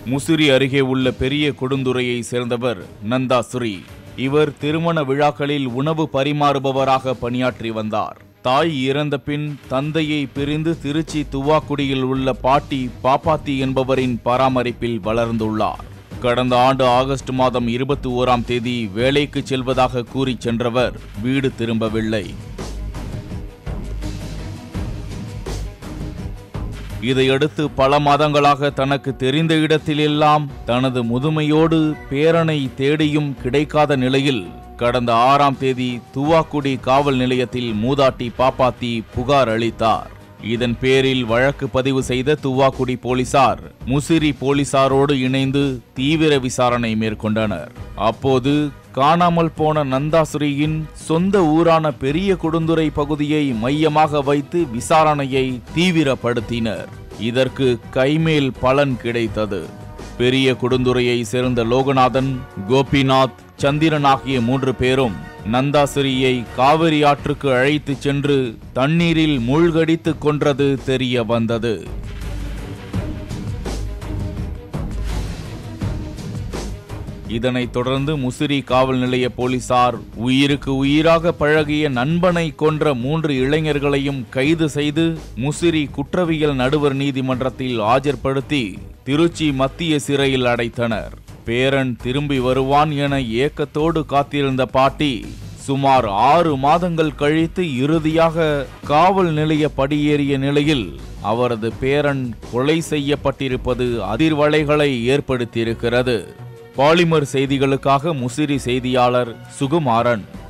முசிறி அருகே உள்ள பெரிய கொடுந்துறையை சேர்ந்தவர் நந்தாசுரி இவர் திருமண விழாக்களில் உணவு பரிமாறுபவராக பணியாற்றி வந்தார் தாய் இறந்த பின் தந்தையை பிரிந்து திருச்சி துவாக்குடியில் உள்ள பாட்டி பாப்பாத்தி என்பவரின் பராமரிப்பில் வளர்ந்துள்ளார் கடந்த ஆண்டு ஆகஸ்ட் மாதம் இருபத்தி ஓராம் தேதி வேலைக்கு செல்வதாக கூறி சென்றவர் வீடு திரும்பவில்லை இதையடுத்து பல மாதங்களாக தனக்கு தெரிந்த இடத்திலெல்லாம் தனது முதுமையோடு பேரனை தேடியும் கிடைக்காத நிலையில் கடந்த ஆறாம் தேதி துவாக்குடி காவல் நிலையத்தில் மூதாட்டி பாப்பாத்தி புகார் அளித்தார் இதன் பேரில் வழக்கு பதிவு செய்த துவாக்குடி போலீசார் முசிறி போலீசாரோடு இணைந்து தீவிர விசாரணை மேற்கொண்டனர் அப்போது காணாமல் போன நந்தாசுரியின் சொந்த ஊரான பெரிய கொடுந்துறை பகுதியை மையமாக வைத்து விசாரணையை தீவிரப்படுத்தினர் இதற்கு கைமேல் பலன் கிடைத்தது பெரிய கொடுந்துறையை சேர்ந்த லோகநாதன் கோபிநாத் சந்திரன் ஆகிய மூன்று பேரும் நந்தாசிரியை காவிரி ஆற்றுக்கு அழைத்துச் சென்று தண்ணீரில் மூழ்கடித்து கொன்றது தெரிய வந்தது இதனைத் தொடர்ந்து முசிறி காவல் நிலைய போலீசார் உயிருக்கு உயிராக பழகிய நண்பனை கொன்ற மூன்று இளைஞர்களையும் கைது செய்து முசிறி குற்றவியல் நடுவர் நீதிமன்றத்தில் ஆஜர்படுத்தி திருச்சி மத்திய சிறையில் அடைத்தனர் பேரன் திரும்பி வருவான் என ஏக்கத்தோடு காத்திருந்த பாட்டி சுமார் ஆறு மாதங்கள் கழித்து இறுதியாக காவல் நிலைய படியேறிய நிலையில் அவரது பேரன் கொலை செய்யப்பட்டிருப்பது அதிர்வலைகளை ஏற்படுத்தியிருக்கிறது பாலிமர் செய்திகளுக்காக முசிறி செய்தியாளர் சுகுமாரன்